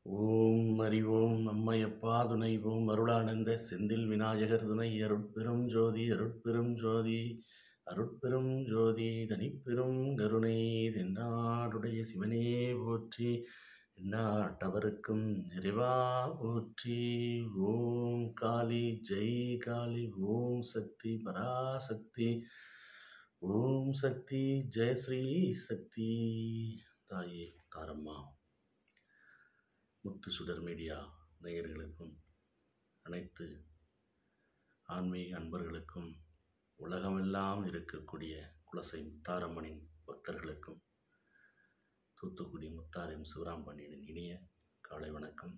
ஓம் அறிவோம் நம்மையப்பா துணைவோம் அருளானந்த செந்தில் விநாயகர் துணை அருட்பெரும் ஜோதி அருட்பெரும் ஜோதி அருட்பெரும் ஜோதி தனிப்பெரும் கருணை தென்னாடுடைய சிவனே போற்றி எந்நாட்டவருக்கும் நிறைவா போற்றி ஓம் காளி ஜெய் காளி ஓம் சக்தி பராசக்தி ஓம் சக்தி ஜெயஸ்ரீ சக்தி தாயே தாரம்மா முத்து சுடர் மீடியா நேயர்களுக்கும் அனைத்து ஆன்மீக அன்பர்களுக்கும் உலகமெல்லாம் இருக்கக்கூடிய குலசை முத்தாரம்மனின் பக்தர்களுக்கும் தூத்துக்குடி முத்தாரம் சிவராம்பண்ணியின் இனிய காலை வணக்கம்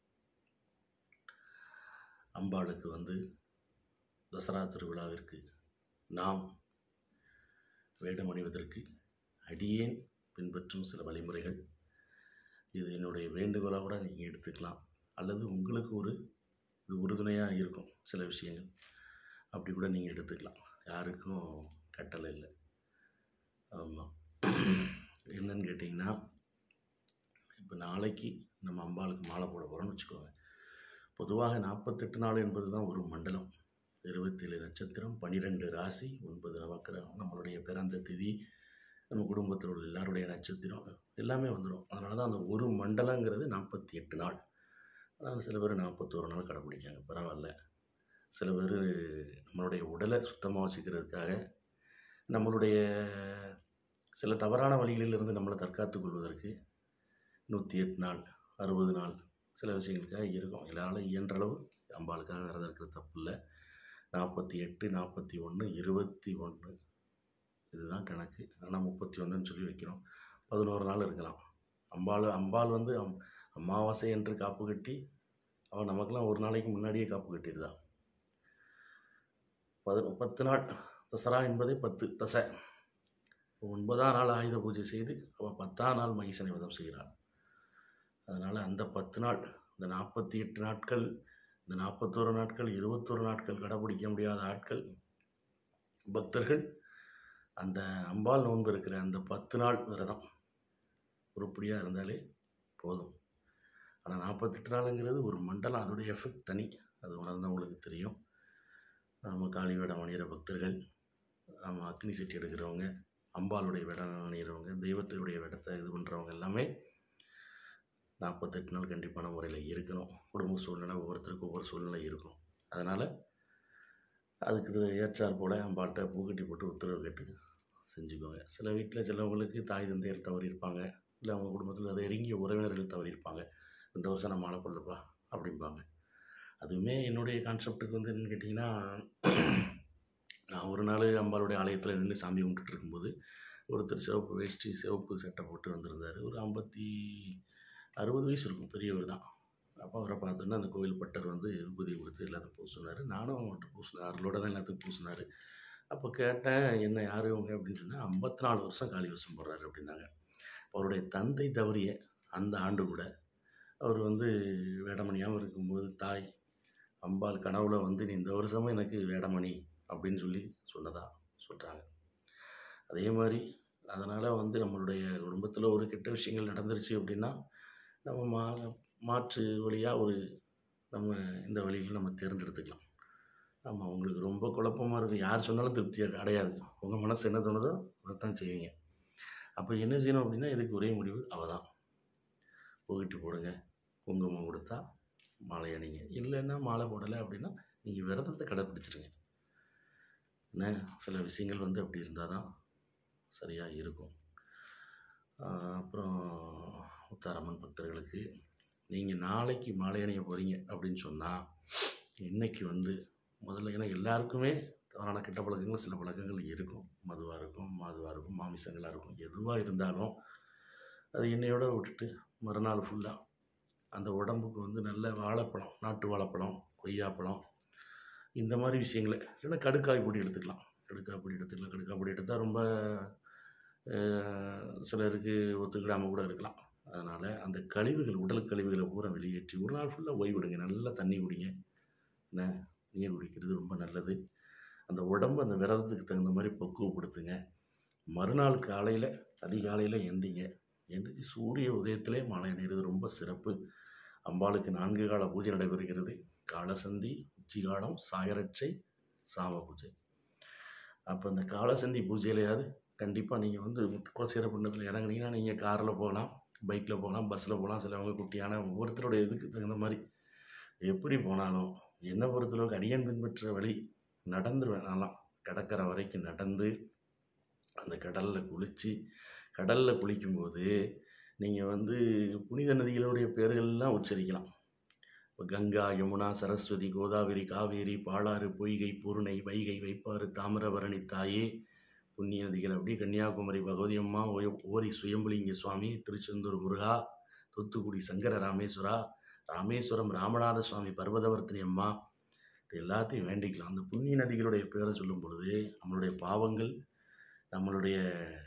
அம்பாளுக்கு வந்து தசரா திருவிழாவிற்கு நாம் வேடம் அணிவதற்கு அடியேன் பின்பற்றும் சில வழிமுறைகள் இது என்னுடைய வேண்டுகோளாக கூட நீங்கள் எடுத்துக்கலாம் அல்லது உங்களுக்கு ஒரு இது உறுதுணையாக இருக்கும் சில விஷயங்கள் அப்படி கூட நீங்கள் எடுத்துக்கலாம் யாருக்கும் கட்டளை இல்லை ஆமாம் என்னன்னு கேட்டிங்கன்னா இப்போ நாளைக்கு நம்ம அம்பாளுக்கு மாலை போட போகிறோம்னு வச்சுக்கோங்க பொதுவாக நாற்பத்தெட்டு நாள் என்பது தான் ஒரு மண்டலம் இருபத்தேழு நட்சத்திரம் பன்னிரெண்டு ராசி ஒன்பது நவக்கிரகம் நம்மளுடைய பிறந்த திதி நம்ம குடும்பத்தில் உள்ள எல்லாருடைய நட்சத்திரம் எல்லாமே வந்துடும் அதனால தான் அந்த ஒரு மண்டலங்கிறது நாற்பத்தி எட்டு நாள் ஆனால் சில பேர் நாற்பத்தோரு நாள் கடைப்பிடிக்காங்க பரவாயில்ல சில பேர் நம்மளுடைய உடலை சுத்தமாக வச்சுக்கிறதுக்காக நம்மளுடைய சில தவறான வழிகளிலிருந்து நம்மளை தற்காத்துக் கொள்வதற்கு நூற்றி எட்டு நாள் அறுபது நாள் சில விஷயங்களுக்காக இருக்கும் எல்லாராலும் இயன்ற அளவு அம்பாளுக்காக விரதம் இருக்கிறது தப்பு இல்லை நாற்பத்தி எட்டு நாற்பத்தி ஒன்று இருபத்தி ஒன்று இதுதான் கணக்கு ஆனால் முப்பத்தி ஒன்றுன்னு சொல்லி வைக்கிறோம் பதினோரு நாள் இருக்கலாம் அம்பாள் அம்பாள் வந்து அம் அமாவாசை என்று காப்பு கட்டி அவன் நமக்கெல்லாம் ஒரு நாளைக்கு முன்னாடியே காப்பு கட்டிடுதான் பது பத்து நாள் தசரா என்பதே பத்து தசை ஒன்பதாம் நாள் ஆயுத பூஜை செய்து அவள் பத்தாம் நாள் மகிஷனை வதம் செய்கிறாள் அதனால் அந்த பத்து நாள் இந்த நாற்பத்தி எட்டு நாட்கள் இந்த நாற்பத்தோரு நாட்கள் இருபத்தோரு நாட்கள் கடைப்பிடிக்க முடியாத ஆட்கள் பக்தர்கள் அந்த அம்பாள் நோன்பு இருக்கிற அந்த பத்து நாள் விரதம் உருப்படியாக இருந்தாலே போதும் ஆனால் நாற்பத்தெட்டு நாளுங்கிறது ஒரு மண்டலம் அதோடைய எஃபெக்ட் தனி அது உணர்ந்தவங்களுக்கு தெரியும் நம்ம காளி வேடம் அணிகிற பக்தர்கள் நம்ம அக்னி செட்டி எடுக்கிறவங்க அம்பாளுடைய வேடம் அணிகிறவங்க தெய்வத்தினுடைய வேடத்தை இது பண்ணுறவங்க எல்லாமே நாற்பத்தெட்டு நாள் கண்டிப்பான முறையில் இருக்கணும் குடும்ப சூழ்நிலை ஒவ்வொருத்தருக்கும் ஒவ்வொரு சூழ்நிலை இருக்கும் அதனால் அதுக்கு இது ஏற்றாற் போல் அம்பாள்கிட்ட பூக்கட்டி போட்டு உத்தரவு கேட்டு செஞ்சுக்கோங்க சில வீட்டில் சிலவங்களுக்கு தாய் தந்தையர் தவறி இருப்பாங்க இல்லை அவங்க குடும்பத்தில் நெருங்கிய உறவினர்கள் தவறி இருப்பாங்க இந்த வருஷம் நான் மாலை போடலப்பா அப்படிம்பாங்க அதுவுமே என்னுடைய கான்செப்ட்டுக்கு வந்து என்னென்னு கேட்டிங்கன்னா நான் ஒரு நாள் அம்பாளுடைய ஆலயத்தில் நின்று சாமி கும்பிட்டுட்டு இருக்கும்போது ஒருத்தர் சிவப்பு வேஷ்டி சிவப்பு சட்டை போட்டு வந்திருந்தார் ஒரு ஐம்பத்தி அறுபது வயசு இருக்கும் பெரியவர் தான் அப்போ அவரை பார்த்தோன்னா அந்த கோவில் பட்டர் வந்து விபூதி கொடுத்து எல்லாத்தையும் பூசினார் நானும் அவங்கள்ட்ட பூசினேன் அருளோட தான் எல்லாத்துக்கும் பூசினார் அப்போ கேட்டேன் என்ன யார் இவங்க அப்படின்னு சொன்னால் ஐம்பத்தி நாலு வருஷம் காளி வசம் போடுறாரு அப்படின்னாங்க அவருடைய தந்தை தவறிய அந்த ஆண்டு கூட அவர் வந்து வேடமணியாமல் இருக்கும்போது தாய் அம்பாள் கனவுல வந்து நீ இந்த வருஷமும் எனக்கு வேடமணி அப்படின்னு சொல்லி சொன்னதா சொல்கிறாங்க அதே மாதிரி அதனால் வந்து நம்மளுடைய குடும்பத்தில் ஒரு கெட்ட விஷயங்கள் நடந்துருச்சு அப்படின்னா நம்ம மா மாற்று வழியாக ஒரு நம்ம இந்த வழியில் நம்ம தேர்ந்தெடுத்துக்கலாம் ஆமாம் உங்களுக்கு ரொம்ப குழப்பமாக இருக்குது யார் சொன்னாலும் திருப்தி அடையாது உங்கள் மனசு என்ன தோணுதோ அதைத்தான் செய்வீங்க அப்போ என்ன செய்யணும் அப்படின்னா இதுக்கு ஒரே முடிவு அவள் தான் போகிட்டு போடுங்க குங்குமம் கொடுத்தா மாலை அணிங்க இல்லைன்னா மாலை போடலை அப்படின்னா நீங்கள் விரதத்தை கடைப்பிடிச்சிருங்க என்ன சில விஷயங்கள் வந்து அப்படி இருந்தால் தான் சரியாக இருக்கும் அப்புறம் முத்தாரம்மன் பக்தர்களுக்கு நீங்கள் நாளைக்கு மாலை அணிய போகிறீங்க அப்படின்னு சொன்னால் இன்றைக்கி வந்து முதல்ல ஏன்னா எல்லாருக்குமே தவறான கெட்ட பழக்கங்கள் சில பழக்கங்கள் இருக்கும் மதுவாக இருக்கும் மாதுவாக இருக்கும் மாமிசங்களாக இருக்கும் எதுவாக இருந்தாலும் அது எண்ணெயோடு விட்டுட்டு மறுநாள் ஃபுல்லாக அந்த உடம்புக்கு வந்து நல்ல வாழைப்பழம் நாட்டு வாழைப்பழம் கொய்யாப்பழம் இந்த மாதிரி விஷயங்களை இல்லைன்னா கடுக்காய் பொடி எடுத்துக்கலாம் கடுக்காய் பொடி எடுத்துக்கலாம் கடுக்காய் பொடி எடுத்தால் ரொம்ப சிலருக்கு ஒத்துக்கிடாமல் கூட இருக்கலாம் அதனால் அந்த கழிவுகள் உடல் கழிவுகளை பூரா வெளியேற்றி ஒரு நாள் ஃபுல்லாக ஓய்விடுங்க நல்லா தண்ணி குடிங்க என்ன நீர் குடிக்கிறது ரொம்ப நல்லது அந்த உடம்பு அந்த விரதத்துக்கு தகுந்த மாதிரி பக்குவப்படுத்துங்க மறுநாள் காலையில் அதிகாலையில் எந்திங்க எந்திரிச்சு சூரிய உதயத்திலே மாலை அணிகிறது ரொம்ப சிறப்பு அம்பாளுக்கு நான்கு கால பூஜை நடைபெறுகிறது காலசந்தி உச்சிகாலம் சாயரட்சை சாம பூஜை அப்போ இந்த காலசந்தி பூஜையிலையாவது கண்டிப்பாக நீங்கள் வந்து குலசேர பண்ணத்தில் இறங்குனீங்கன்னா நீங்கள் காரில் போகலாம் பைக்கில் போகலாம் பஸ்ஸில் போகலாம் சிலவங்க குட்டியான ஒவ்வொருத்தருடைய இதுக்கு தகுந்த மாதிரி எப்படி போனாலும் என்னை பொறுத்தளவுக்கு அடியன் பின்பற்ற வழி நடந்துருவேன் நான்லாம் கடற்கரை வரைக்கும் நடந்து அந்த கடலில் குளித்து கடலில் குளிக்கும்போது நீங்கள் வந்து புனித நதிகளுடைய பேர்கள்லாம் உச்சரிக்கலாம் இப்போ கங்கா யமுனா சரஸ்வதி கோதாவரி காவேரி பாலாறு பொய்கை பொருணை வைகை வைப்பாறு தாமிரபரணி தாயே புண்ணிய நதிகள் அப்படி கன்னியாகுமரி பகவதி அம்மா ஓய- ஓரி சுயம்புலிங்க சுவாமி திருச்செந்தூர் முருகா தூத்துக்குடி சங்கர ராமேஸ்வரா ராமேஸ்வரம் ராமநாத சுவாமி பர்வதவர்த்தினி அம்மா இப்படி எல்லாத்தையும் வேண்டிக்கலாம் அந்த புண்ணிய நதிகளுடைய பேரை சொல்லும் பொழுது நம்மளுடைய பாவங்கள் நம்மளுடைய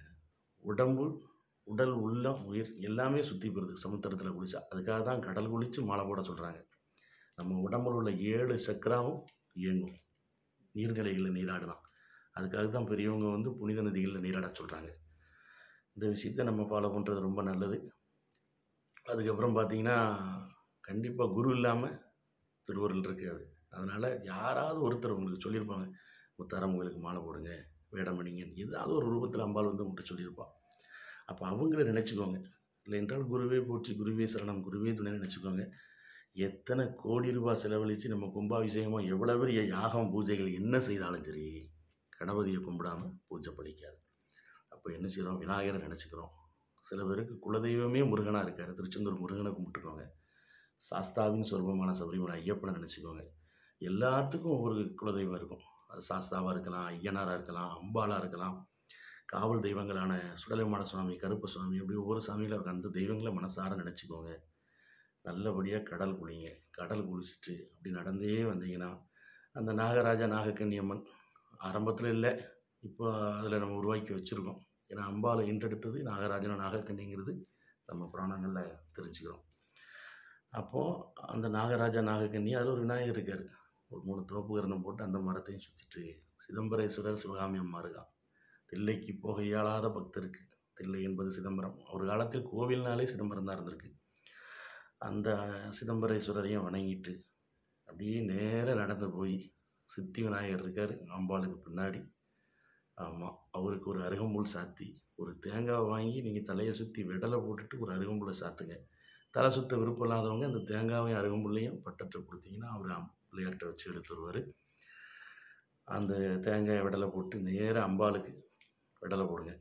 உடம்பு உடல் உள்ளம் உயிர் எல்லாமே சுற்றி போகிறது சமுத்திரத்தில் குளிச்சா அதுக்காக தான் கடல் குளித்து மாலை போட சொல்கிறாங்க நம்ம உடம்புல உள்ள ஏழு சக்கராவும் இயங்கும் நீர்நிலைகளில் நீராடலாம் அதுக்காக தான் பெரியவங்க வந்து புனித நதிகளில் நீராட சொல்கிறாங்க இந்த விஷயத்தை நம்ம ஃபாலோ பண்ணுறது ரொம்ப நல்லது அதுக்கப்புறம் பார்த்தீங்கன்னா கண்டிப்பாக குரு இல்லாமல் திருவருள் இருக்காது அதனால் யாராவது ஒருத்தர் உங்களுக்கு சொல்லியிருப்பாங்க முத்தாரம் உங்களுக்கு மாலை போடுங்க வேடமணிங்க ஏதாவது ஒரு ரூபத்தில் அம்பாள் வந்து உங்கள்கிட்ட சொல்லியிருப்பாள் அப்போ அவங்கள நினச்சிக்கோங்க இல்லை என்றால் குருவே போற்றி குருவே சரணம் குருவே துணை நினச்சிக்கோங்க எத்தனை கோடி ரூபாய் செலவழித்து நம்ம கும்பாபிஷேகமாக எவ்வளோ பெரிய யாகம் பூஜைகள் என்ன செய்தாலும் சரி கணபதியை கும்பிடாமல் பூஜை படிக்காது அப்போ என்ன செய்கிறோம் விநாயகரை நினச்சிக்கிறோம் சில பேருக்கு குலதெய்வமே முருகனாக இருக்கார் திருச்செந்தூர் முருகனை கும்பிட்டுக்கோங்க சாஸ்தாவின் சொர்பமான சபரிமலை ஐயப்பனை நினச்சிக்கோங்க எல்லாத்துக்கும் ஒவ்வொரு குலதெய்வம் இருக்கும் அது சாஸ்தாவாக இருக்கலாம் ஐயனாராக இருக்கலாம் அம்பாலாக இருக்கலாம் காவல் தெய்வங்களான சுடலைமான சுவாமி கருப்பு சுவாமி அப்படி ஒவ்வொரு சாமியில் இருக்க அந்த தெய்வங்களை மனசார நினச்சிக்கோங்க நல்லபடியாக கடல் குளிங்க கடல் குளிச்சுட்டு அப்படி நடந்தே வந்தீங்கன்னா அந்த நாகராஜா நாகக்கன்னி அம்மன் ஆரம்பத்தில் இல்லை இப்போ அதில் நம்ம உருவாக்கி வச்சுருக்கோம் ஏன்னா அம்பாவை ஈன்றெடுத்தது நாகராஜன நாகக்கன்னிங்கிறது நம்ம புராணங்களில் தெரிஞ்சுக்கிறோம் அப்போது அந்த நாகராஜா நாகக்கன்னி அதில் ஒரு விநாயகர் இருக்கார் ஒரு மூணு தோப்புகரணம் போட்டு அந்த மரத்தையும் சுற்றிட்டு சிதம்பரேஸ்வரர் சிவகாமி அம்மா இருக்கா தில்லைக்கு போக இயலாத பக்தருக்கு தில்லை என்பது சிதம்பரம் ஒரு காலத்தில் கோவில்னாலே சிதம்பரம் தான் இருந்திருக்கு அந்த சிதம்பரேஸ்வரரையும் வணங்கிட்டு அப்படியே நேராக நடந்து போய் சித்தி விநாயகர் இருக்கார் அம்பாளுக்கு பின்னாடி ஆமாம் அவருக்கு ஒரு அருகம்புல் சாத்தி ஒரு தேங்காய் வாங்கி நீங்கள் தலையை சுற்றி விடலை போட்டுட்டு ஒரு அருகம்புல்லை சாத்துங்க தலை சுத்த விருப்பம் இல்லாதவங்க அந்த தேங்காவையும் அருகம்புல்லையும் பட்டற்ற கொடுத்தீங்கன்னா அவர் அம்- பிள்ளையார்ட்ட வச்சு எடுத்து வருவார் அந்த தேங்காயை விடலை போட்டு நேராக அம்பாளுக்கு விடலை போடுங்க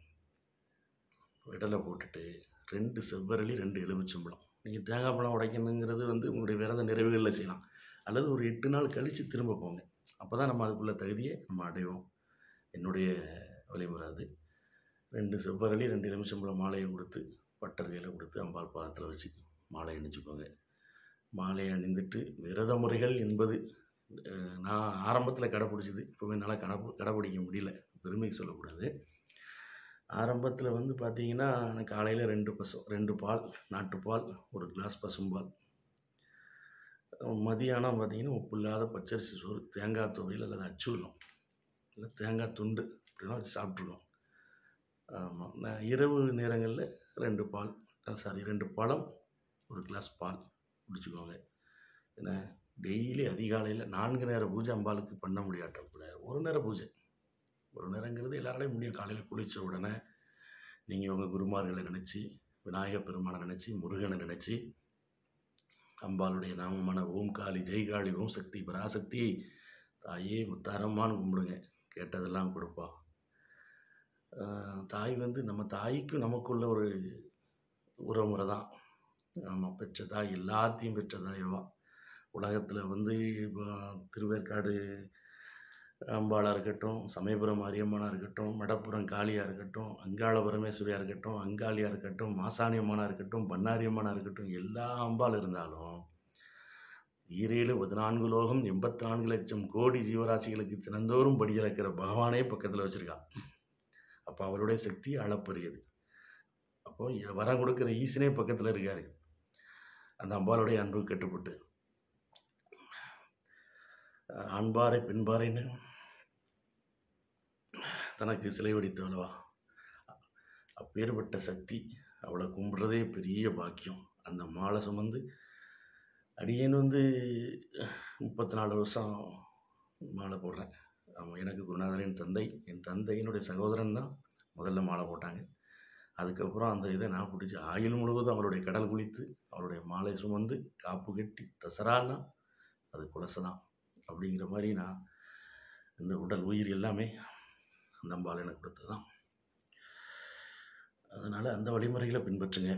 விடலை போட்டுட்டு ரெண்டு செவ்வரளி ரெண்டு எலுமிச்சம்பழம் நீங்கள் தேங்காய் பழம் உடைக்கணுங்கிறது வந்து உங்களுடைய விரத நிறைவுகளில் செய்யலாம் அல்லது ஒரு எட்டு நாள் கழித்து திரும்ப போங்க அப்போ தான் நம்ம அதுக்குள்ள தகுதியை நம்ம அடைவோம் என்னுடைய வழிமுறை அது ரெண்டு செவ்வரளி ரெண்டு எலுமிச்சம்பழம் மாலையை கொடுத்து பட்டர் கையில் கொடுத்து அம்பாள் பாதத்தில் வச்சு மாலை அணிஞ்சுக்கோங்க மாலையை அணிந்துட்டு விரத முறைகள் என்பது அஹ், நான் ஆரம்பத்தில் கடைப்பிடிச்சது இப்போ என்னால் கடை கடைப்பிடிக்க முடியல பெருமைக்கு சொல்லக்கூடாது ஆரம்பத்தில் வந்து பார்த்தீங்கன்னா நான் காலையில் ரெண்டு பசு ரெண்டு பால் நாட்டுப்பால் ஒரு கிளாஸ் பசும்பால் மதியானம் பார்த்தீங்கன்னா உப்பு இல்லாத பச்சரிசி சோறு தேங்காய் துவையல் அல்லது அச்சுவலம் இல்லை தேங்காய் துண்டு இப்படிலாம் வச்சு சாப்பிட்ருக்கோம் ஆமாம் நான் இரவு நேரங்களில் ரெண்டு பால் சாரி ரெண்டு பழம் ஒரு கிளாஸ் பால் குடிச்சுக்கோங்க ஏன்னா டெய்லி அதிகாலையில் நான்கு நேர பூஜை அம்பாளுக்கு பண்ண முடியாட்டம் கூட ஒரு நேர பூஜை ஒரு நேரங்கிறது எல்லாராலையும் முடியும் காலையில் குளித்த உடனே நீங்கள் உங்கள் குருமார்களை நினச்சி விநாயகப் பெருமானை நினச்சி முருகனை நினச்சி அம்பாளுடைய நாமமான ஓம் காளி ஜெய் காளி ஓம் சக்தி பராசக்தி தாயே முத்தாரம்மான்னு கும்பிடுங்க கேட்டதெல்லாம் கொடுப்பா ஆஹ் தாய் வந்து நம்ம தாய்க்கும் நமக்குள்ள ஒரு உறவுமுறை தான் ஆமாம் பெற்ற தாய் எல்லாத்தையும் பெற்ற தாயவா உலகத்தில் வந்து இப்போ திருவேற்காடு அம்பாளாக இருக்கட்டும் சமயபுரம் மாரியம்மனாக இருக்கட்டும் மடப்புரம் காளியாக இருக்கட்டும் அங்காள பரமேஸ்வரியாக இருக்கட்டும் அங்காளியாக இருக்கட்டும் மாசாணி அம்மனாக இருக்கட்டும் பண்ணாரி அம்மனாக இருக்கட்டும் எல்லா அம்பாள் இருந்தாலும் ஈரேழு பதினான்கு லோகம் எண்பத்தி நான்கு லட்சம் கோடி ஜீவராசிகளுக்கு தினந்தோறும் படி இழக்கிற பகவானே பக்கத்தில் வச்சுருக்கா அப்போ அவருடைய சக்தி அளப்பரியது அப்போ எ- வரம் கொடுக்குற ஈசனே பக்கத்தில் இருக்காரு அந்த அம்பாளுடைய அன்பு கட்டுப்பட்டு அஹ் ஆண்பாறை பெண்பாறைன்னு தனக்கு சிலை வடித்தவளவா அப்பேற்பட்ட சக்தி அவளை கும்பிட்றதே பெரிய பாக்கியம் அந்த மாலை சுமந்து அடியேன் வந்து முப்பத்தி நாலு வருஷம் மாலை போடுறேன் ஆமாம் எனக்கு குருநாதர் என் தந்தை என் தந்தை என்னுடைய சகோதரன் தான் முதல்ல மாலை போட்டாங்க அதுக்கப்புறம் அந்த இதை நான் பிடிச்சி ஆயுள் முழுவதும் அவருடைய கடல் குளித்து அவருடைய மாலை சுமந்து காப்பு கட்டி தசரான்னா அது குலசை தான் அப்படிங்கிற மாதிரி நான் இந்த உடல் உயிர் எல்லாமே அந்த அம்பாள் எனக்கு கொடுத்தது தான் அதனால் அந்த வழிமுறைகளை பின்பற்றுங்க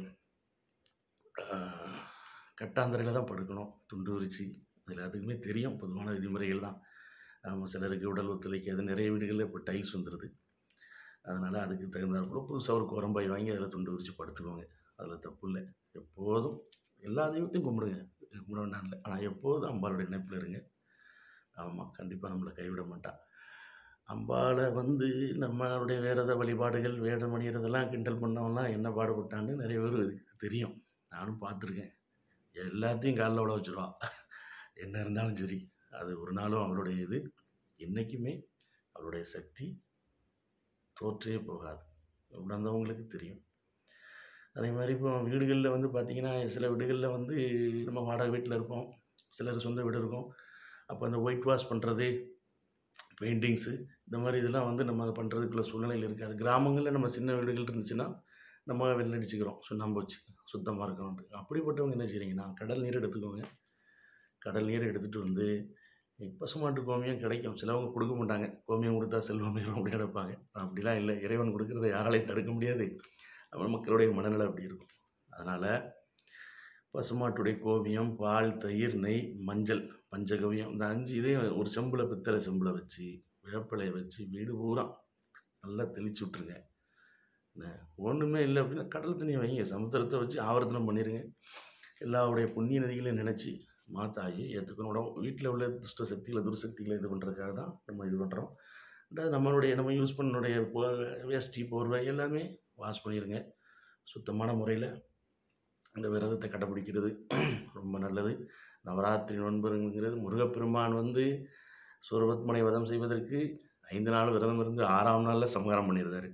ஆஹ், கட்டாந்தரையில் தான் படுக்கணும் துண்டு விரிச்சு அது எல்லாத்துக்குமே தெரியும் பொதுவான விதிமுறைகள் தான் ஆமாம் சிலருக்கு உடல் ஒத்துழைக்காது நிறைய வீடுகளில் இப்போ டைல்ஸ் வந்துடுது அதனால் அதுக்கு தகுந்தாற்போல் புதுசாக ஒரு குரம்பாய் வாங்கி அதில் துண்டு விரித்து படுத்துக்கோங்க அதில் தப்பு இல்லை எப்போதும் எல்லா தெய்வத்தையும் கும்பிடுங்க கும்பிட வேண்டாம் இல்லை ஆனால் எப்போதும் அம்பாளுடைய நினைப்பில் இருங்க ஆமாம் கண்டிப்பாக நம்மளை கைவிட மாட்டான் அம்பாளை வந்து நம்மளுடைய வேறத வழிபாடுகள் வேடம் அணிகிறதெல்லாம் கிண்டல் பண்ணவன்லாம் என்ன பாடுபட்டான்னு நிறைய பேர் இதுக்கு தெரியும் நானும் பார்த்துருக்கேன் எல்லாத்தையும் காலில் விட வச்சுருவா என்ன இருந்தாலும் சரி அது ஒரு நாளும் அவளுடைய இது என்றைக்குமே அவளுடைய சக்தி தோற்றே போகாது உணர்ந்தவங்களுக்கு தெரியும் அதே மாதிரி இப்போ வீடுகளில் வந்து பார்த்திங்கன்னா சில வீடுகளில் வந்து நம்ம வாடகை வீட்டில் இருப்போம் சிலர் சொந்த வீடு இருக்கும் அப்போ அந்த ஒயிட் வாஷ் பண்ணுறது பெயிண்டிங்ஸு இந்த மாதிரி இதெல்லாம் வந்து நம்ம அதை பண்ணுறதுக்குள்ள சூழ்நிலையில் இருக்காது கிராமங்களில் நம்ம சின்ன வீடுகள் இருந்துச்சுன்னா நம்ம வெளில அடிச்சுக்கிறோம் சுண்ணாம்பு வச்சு சுத்தமாக இருக்கணும்ட்டு அப்படிப்பட்டவங்க என்ன செய்றீங்கன்னா கடல் நீர் எடுத்துக்கோங்க கடல் நீரை எடுத்துகிட்டு வந்து பசுமாட்டு கோமியம் கிடைக்கும் சிலவங்க கொடுக்க மாட்டாங்க கோமியம் கொடுத்தா செல்வம் பெறும் அப்படி கிடப்பாங்க அப்படிலாம் இல்லை இறைவன் கொடுக்கறத யாராலையும் தடுக்க முடியாது நம்ம மக்களுடைய மனநிலை அப்படி இருக்கும் அதனால் பசுமாட்டுடைய கோமியம் பால் தயிர் நெய் மஞ்சள் பஞ்சகவியம் இந்த அஞ்சு இதையும் ஒரு செம்பில் பித்தளை செம்பில் வச்சு வேப்பிலையை வச்சு வீடு பூரா நல்லா தெளிச்சு விட்ருங்க என்ன ஒன்றுமே இல்லை அப்படின்னா கடல் தண்ணியை வைங்க சமுத்திரத்தை வச்சு ஆவர்த்தனம் பண்ணிடுங்க எல்லாருடைய புண்ணிய நதிகளையும் நினச்சி மாத்தாகி ஏற்றுக்கணும் வீட்டில் உள்ள துஷ்ட சக்திகளை துர்சக்திகளை இது பண்ணுறதுக்காக தான் நம்ம இது பண்ணுறோம் ரெண்டாவது நம்மளுடைய நம்ம யூஸ் பண்ணனுடைய போ வேஷ்டி போர்வை எல்லாமே வாஷ் பண்ணிடுங்க சுத்தமான முறையில் இந்த விரதத்தை கடைப்பிடிக்கிறது ரொம்ப நல்லது நவராத்திரி நண்பருங்கிறது முருகப்பெருமான் வந்து சூரபத்மனை வதம் செய்வதற்கு ஐந்து நாள் விரதம் இருந்து ஆறாம் நாளில் சம்ஹாரம் பண்ணியிருந்தார்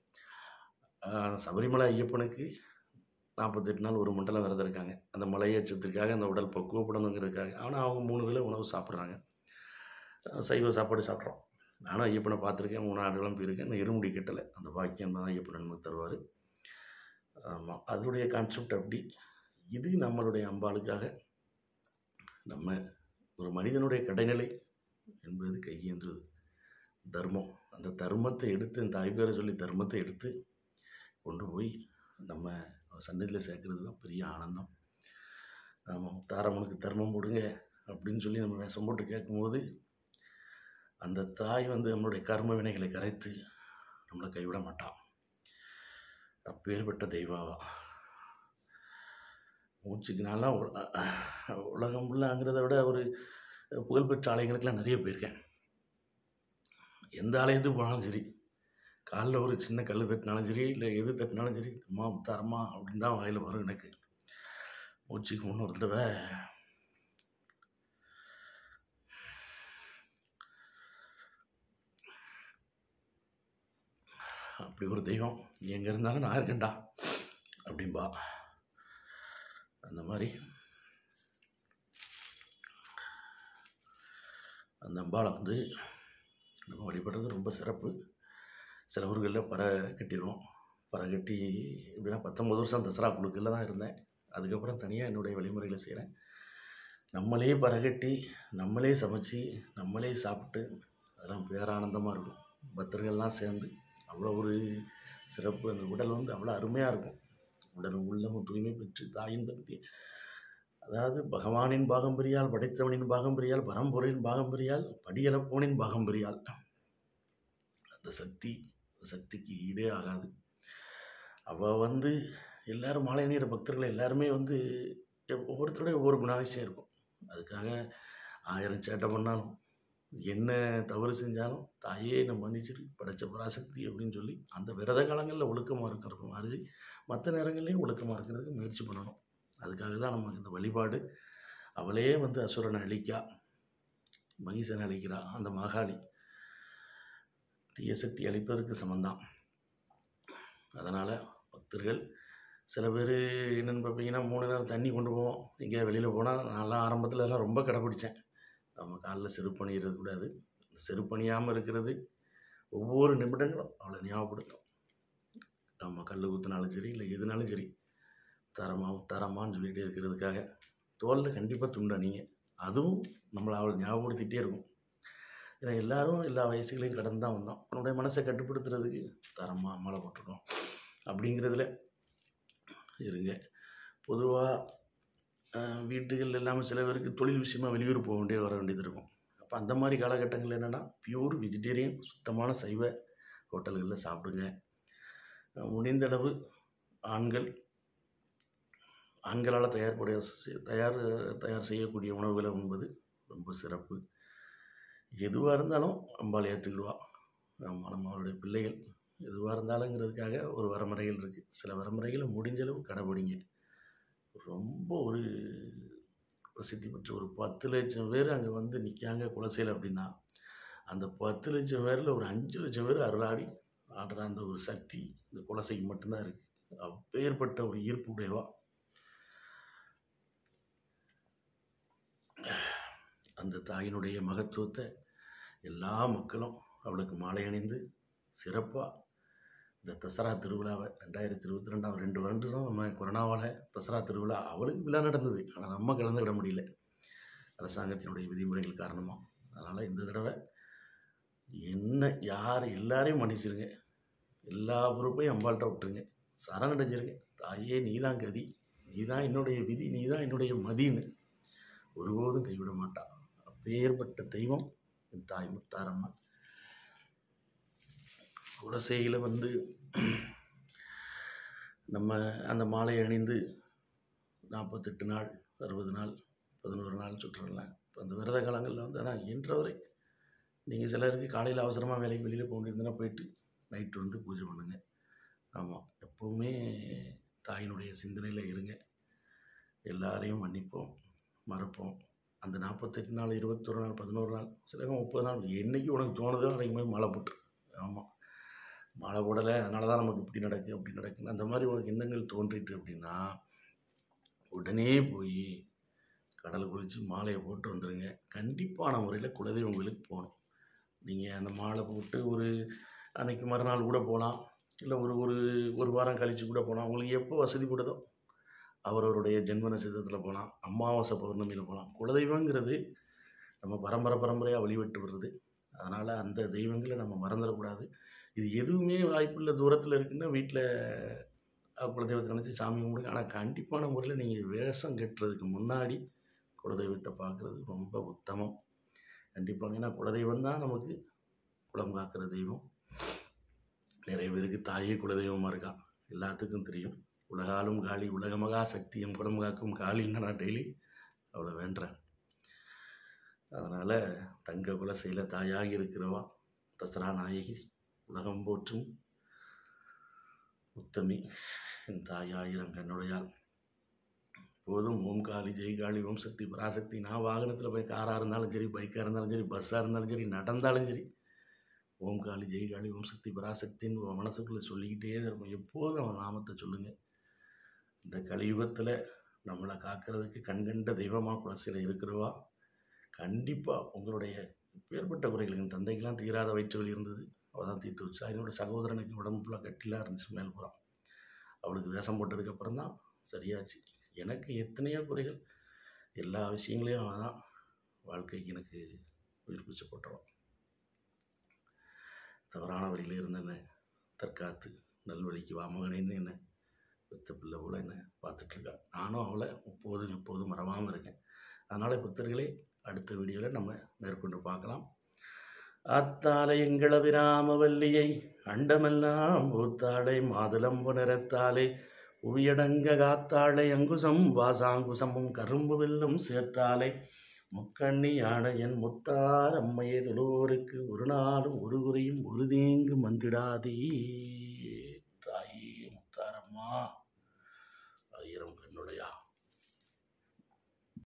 சபரிமலை ஐயப்பனுக்கு நாற்பத்தெட்டு நாள் ஒரு மண்டலம் விரதம் இருக்காங்க அந்த மலையேற்றத்திற்காக அந்த உடல் பக்குவப்படணுங்கிறதுக்காக ஆனால் அவங்க மூணு வேளை உணவு சாப்பிட்றாங்க சைவ சாப்பாடு சாப்பிட்றோம் நானும் ஐயப்பனை பார்த்துருக்கேன் மூணு ஆண்டுகளும் போயிருக்கேன் நான் இருமுடி கட்டலை அந்த பாக்கியம் தான் ஐயப்பன் நமக்கு தருவார் ஆமாம் அதனுடைய கான்செப்ட் அப்படி இது நம்மளுடைய அம்பாளுக்காக நம்ம ஒரு மனிதனுடைய கடைநிலை என்பது கையேந்துவது தர்மம் அந்த தர்மத்தை எடுத்து இந்த தாய் பேரை சொல்லி தர்மத்தை எடுத்து கொண்டு போய் நம்ம சன்னதியில் சேர்க்கறது தான் பெரிய ஆனந்தம் ஆமாம் தாரம்மனுக்கு தர்மம் போடுங்க அப்படின்னு சொல்லி நம்ம வேஷம் போட்டு கேட்கும்போது அந்த தாய் வந்து நம்மளுடைய கர்ம வினைகளை கரைத்து நம்மளை கைவிட மாட்டான் அப்பேற்பட்ட தெய்வாவா மூச்சுக்கு நான்லாம் உல- உலகம் ஃபுல்லாங்கிறத விட ஒரு புகழ்பெற்ற ஆலயங்களுக்கெல்லாம் நிறைய போயிருக்கேன் எந்த ஆலயத்துக்கு போனாலும் சரி காலில் ஒரு சின்ன கல் தட்டினாலும் சரி இல்லை எது தட்டினாலும் சரி அம்மா முத்தாரம்மா அப்படின்னு தான் வாயில் வரும் எனக்கு மூச்சுக்கு முன்ன ஒரு தடவை அப்படி ஒரு தெய்வம் நீ எங்கே இருந்தாலும் நான் இருக்கேன்டா அப்படின்பா அந்த மாதிரி அந்த அம்பாளை வந்து நம்ம வழிபடுறது ரொம்ப சிறப்பு சில ஊர்களில் பறை கட்டிடுவோம் பறை கட்டி எப்படின்னா பத்தொம்பது வருஷம் தசரா குழுக்கில் தான் இருந்தேன் அதுக்கப்புறம் தனியாக என்னுடைய வழிமுறைகளை செய்கிறேன் நம்மளே பறை கட்டி நம்மளே சமைச்சு நம்மளே சாப்பிட்டு அதெல்லாம் பேரானந்தமாக இருக்கும் பக்தர்கள்லாம் சேர்ந்து அவ்வளோ ஒரு சிறப்பு அந்த உடல் வந்து அவ்வளோ அருமையாக இருக்கும் உடல் உள்ளமும் தூய்மை பெற்று தாயின் பக்தி அதாவது பகவானின் பாகம் பெரியால் படைத்தவனின் பாகம் பெரியால் பரம்பொருளின் பாகம் பெரியால் படியலப்போனின் பாகம் பெரியால் அந்த சக்தி அந்த சக்திக்கு ஈடே ஆகாது அவள் வந்து எல்லாரும் மாலை நீர பக்தர்கள் எல்லாருமே வந்து எப்- ஒவ்வொருத்தருடைய ஒவ்வொரு குணாதிசயம் இருக்கும் அதுக்காக ஆயிரம் சேட்டை பண்ணாலும் என்ன தவறு செஞ்சாலும் தாயே நம்ம மன்னிச்சிரு படைச்ச பராசக்தி அப்படின்னு சொல்லி அந்த விரத காலங்களில் ஒழுக்கமாக இருக்கிற மாதிரி மற்ற நேரங்கள்லையும் ஒழுக்கமாக இருக்கிறதுக்கு முயற்சி பண்ணணும் அதுக்காக தான் நமக்கு இந்த வழிபாடு அவளே வந்து அசுரனை அழிக்கா மகிஷனை அழிக்கிறா அந்த மகாளி தீய சக்தி அழிப்பதற்கு சமந்தான் அதனால் பக்தர்கள் சில பேர் என்னென்னு பார்ப்பீங்கன்னா மூணு நேரம் தண்ணி கொண்டு போவோம் எங்கேயாவது வெளியில் போனால் நான்லாம் ஆரம்பத்தில் எல்லாம் ரொம்ப கடைப்பிடிச்சேன் நம்ம காலில் செருப்பு அணியிடக்கூடாது செருப்பு அணியாமல் இருக்கிறது ஒவ்வொரு நிமிடங்களும் அவளை ஞாபகப்படுத்தும் நம்ம கல் குத்துனாலும் சரி இல்லை எதுனாலும் சரி தரமாக தரமான்னு சொல்லிகிட்டே இருக்கிறதுக்காக தோலில் கண்டிப்பாக துண்டு அணிங்க அதுவும் நம்மளை அவளை ஞாபகப்படுத்திகிட்டே இருக்கும் ஏன்னா எல்லாரும் எல்லா வயசுகளையும் கடந்து தான் வந்தோம் உன்னுடைய மனசை கட்டுப்படுத்துறதுக்கு தரமாக மாலை போட்டிருக்கோம் அப்படிங்கிறதுல இருங்க பொதுவாக வீட்டுகள் இல்லாமல் சில பேருக்கு தொழில் விஷயமா வெளியூர் போக வேண்டிய வர வேண்டியது இருக்கும் அப்போ அந்த மாதிரி காலகட்டங்கள் என்னென்னா பியூர் வெஜிடேரியன் சுத்தமான சைவ ஹோட்டல்களில் சாப்பிடுங்க அஹ் முடிந்தளவு ஆண்கள் ஆண்களால் தயார்படைய தயார் தயார் செய்யக்கூடிய உணவுகளை உண்பது ரொம்ப சிறப்பு எதுவாக இருந்தாலும் அம்பாள் ஏற்றுக்கிடுவா நம்ம நம்மளுடைய பிள்ளைகள் எதுவாக இருந்தாலுங்கிறதுக்காக ஒரு வரமுறைகள் இருக்குது சில வரமுறைகளை முடிஞ்ச அளவு கடைபிடிங்க ரொம்ப ஒரு பிரசித்தி பெற்ற ஒரு பத்து லட்சம் பேர் அங்கே வந்து நிற்காங்க குலசையில் அப்படின்னா அந்த பத்து லட்சம் பேரில் ஒரு அஞ்சு லட்சம் பேர் அருளாடி ஆடுற அந்த ஒரு சக்தி இந்த குலசைக்கு மட்டும்தான் இருக்குது அப்பேற்பட்ட ஒரு ஈர்ப்பு உடையவா அந்த தாயினுடைய மகத்துவத்தை எல்லா மக்களும் அவளுக்கு மாலை அணிந்து சிறப்பாக இந்த தசரா திருவிழாவை ரெண்டாயிரத்தி இருபத்தி ரெண்டாம் ரெண்டு வருடம் நம்ம கொரோனாவால் தசரா திருவிழா அவளுக்கு விழா நடந்தது ஆனால் நம்ம கலந்துக்கிட முடியல அரசாங்கத்தினுடைய விதிமுறைகள் காரணமாக அதனால் இந்த தடவை என்ன யார் எல்லாரையும் மன்னிச்சிருங்க எல்லா பொறுப்பையும் அம்பாள்கிட்ட விட்டுருங்க சரணடைஞ்சிருங்க தாயே நீ தான் கதி நீ தான் என்னுடைய விதி நீ தான் என்னுடைய மதின்னு ஒருபோதும் கைவிட மாட்டான் அப்பேற்பட்ட தெய்வம் என் தாய் முத்தாரம்மன் குலசையில் வந்து நம்ம அந்த மாலை அணிந்து நாற்பத்தெட்டு நாள் அறுபது நாள் பதினோரு நாள் சுற்றுறலாம் இப்போ அந்த விரத காலங்களில் வந்து ஆனால் இன்றவரை நீங்கள் சிலருக்கு காலையில் அவசரமாக வேலைக்கு வெளியில் போக வேண்டியிருந்தனா போயிட்டு நைட்டு வந்து பூஜை பண்ணுங்க ஆமாம் எப்போவுமே தாயினுடைய சிந்தனையில் இருங்க எல்லாரையும் மன்னிப்போம் மறப்போம் அந்த நாற்பத்தெட்டு நாள் இருபத்தொரு நாள் பதினோரு நாள் சிலவங்க முப்பது நாள் என்னைக்கு உனக்கு தோணுதோ அன்றைக்கு போய் மாலை போட்டுரு ஆமாம் மாலை போடலை அதனால தான் நமக்கு இப்படி நடக்கு அப்படி நடக்குன்னு அந்த மாதிரி உனக்கு எண்ணங்கள் தோன்றிட்டு அப்படின்னா உடனே போய் கடல் குளித்து மாலையை போட்டு வந்துடுங்க கண்டிப்பான முறையில் குலதெய்வம் கோயிலுக்கு போகணும் நீங்கள் அந்த மாலை போட்டு ஒரு அன்னைக்கு மறுநாள் கூட போகலாம் இல்லை ஒரு ஒரு ஒரு வாரம் கழித்து கூட போகலாம் உங்களுக்கு எப்போ வசதிப்படுதோ அவரவருடைய ஜென்ம நட்சத்திரத்தில் போகலாம் அமாவாசை பௌர்ணமியில் போகலாம் குலதெய்வங்கிறது நம்ம பரம்பரை பரம்பரையாக வழிபட்டு வருது அதனால் அந்த தெய்வங்களை நம்ம மறந்துடக்கூடாது இது எதுவுமே வாய்ப்புள்ள தூரத்தில் இருக்குன்னா வீட்டில் குலதெய்வத்தை நினச்சி சாமி கும்பிடுங்க ஆனால் கண்டிப்பான முறையில் நீங்கள் வேஷம் கட்டுறதுக்கு முன்னாடி குலதெய்வத்தை பார்க்குறது ரொம்ப உத்தமம் கண்டிப்பாக ஏன்னா குலதெய்வம் தான் நமக்கு குலம் காக்கிற தெய்வம் நிறைய பேருக்கு தாயே குலதெய்வமாக இருக்கான் எல்லாத்துக்கும் தெரியும் உலகாலும் காளி உலகமகா சக்தியும் குலம் காக்கும் காளின்னு நான் டெய்லி அவளை வேண்டுறேன் அதனால் தங்க குலசையில் தாயாகி இருக்கிறவா தசரா நாயகி உலகம் போற்றும் உத்தமி என் தாயாயிரம் கண்ணுடையாள் போதும் ஓம் காளி ஜெய் காளி ஓம் சக்தி பராசக்தி நான் வாகனத்தில் போய் காராக இருந்தாலும் சரி பைக்காக இருந்தாலும் சரி பஸ்ஸாக இருந்தாலும் சரி நடந்தாலும் சரி ஓம் காளி ஜெய் காளி ஓம் சக்தி பராசக்தின்னு உன் மனசுக்குள்ளே சொல்லிக்கிட்டே இருப்போம் எப்போதும் அவன் நாமத்தை சொல்லுங்கள் இந்த கலியுகத்தில் நம்மளை காக்கிறதுக்கு கண்கண்ட தெய்வமாக குலசையில் இருக்கிறவா கண்டிப்பாக உங்களுடைய பேர்பட்ட குறைகள் என் தந்தைக்கெல்லாம் தீராத வயிற்று வலி இருந்தது அவள் தான் தீர்த்து வச்சா என்னோட சகோதரனுக்கு உடம்பு ஃபுல்லாக கட்டிலாம் இருந்துச்சு மேல் புறம் அவளுக்கு வேஷம் போட்டதுக்கப்புறம் தான் சரியாச்சு எனக்கு எத்தனையோ குறைகள் எல்லா விஷயங்களையும் அவன் தான் வாழ்க்கைக்கு எனக்கு உயிர் பிச்சு போட்டவன் தவறான வழியில் இருந்தேன்னு தற்காத்து நல்வழிக்கு வா மகனேன்னு என்ன பெத்த பிள்ளை போல் என்ன பார்த்துட்ருக்கா நானும் அவளை எப்போதும் எப்போதும் மறவாமல் இருக்கேன் அதனால் புத்தர்களே அடுத்த வீடியோவில் நம்ம மேற்கொண்டு பார்க்கலாம் அத்தாலை எங்களபிராமவல்லியை அண்டமெல்லாம் பூத்தாளை மாதுளம்பு நிறத்தாலே உவியடங்க காத்தாளை அங்குசம் வாசாங்குசமும் கரும்பு வெல்லும் சேர்த்தாலை முக்கண்ணி யானையன் முத்தார் அம்மையை தொழுவோருக்கு ஒரு நாளும் ஒரு குறையும் ஒரு தீங்கு மந்திடாதே தாயே முத்தாரம்மா ஆயிரம் கண்ணுடையா